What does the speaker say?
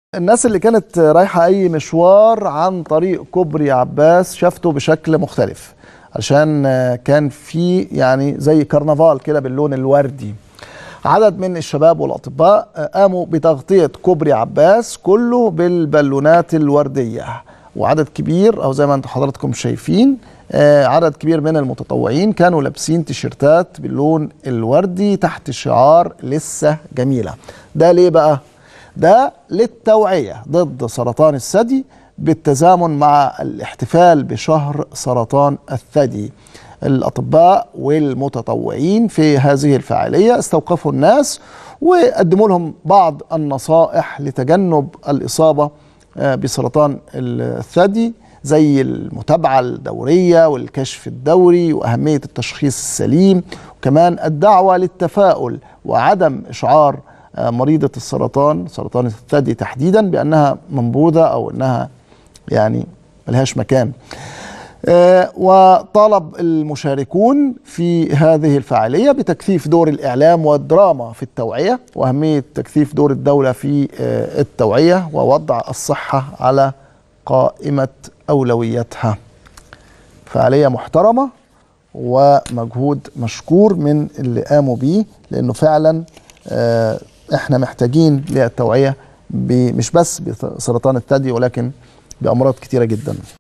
الناس اللي كانت رايحة أي مشوار عن طريق كوبري عباس شافته بشكل مختلف عشان كان في يعني زي كرنفال كده باللون الوردي عدد من الشباب والأطباء قاموا بتغطية كوبري عباس كله بالبالونات الوردية وعدد كبير أو زي ما انتم حضراتكم شايفين عدد كبير من المتطوعين كانوا لابسين تيشيرتات باللون الوردي تحت شعار لسه جميلة ده ليه بقى؟ ده للتوعية ضد سرطان الثدي بالتزامن مع الاحتفال بشهر سرطان الثدي الأطباء والمتطوعين في هذه الفعالية استوقفوا الناس وقدموا لهم بعض النصائح لتجنب الإصابة بسرطان الثدي زي المتابعة الدورية والكشف الدوري وأهمية التشخيص السليم وكمان الدعوة للتفاؤل وعدم إشعار مريضة السرطان سرطان الثدي تحديدا بأنها منبوذة أو أنها يعني ملهاش مكان وطالب المشاركون في هذه الفعالية بتكثيف دور الإعلام والدراما في التوعية وأهمية تكثيف دور الدولة في التوعية ووضع الصحة على قائمة أولوياتها فعالية محترمة ومجهود مشكور من اللي قاموا بيه لأنه فعلا احنا محتاجين للتوعيه مش بس بسرطان الثدي ولكن بامراض كتيره جدا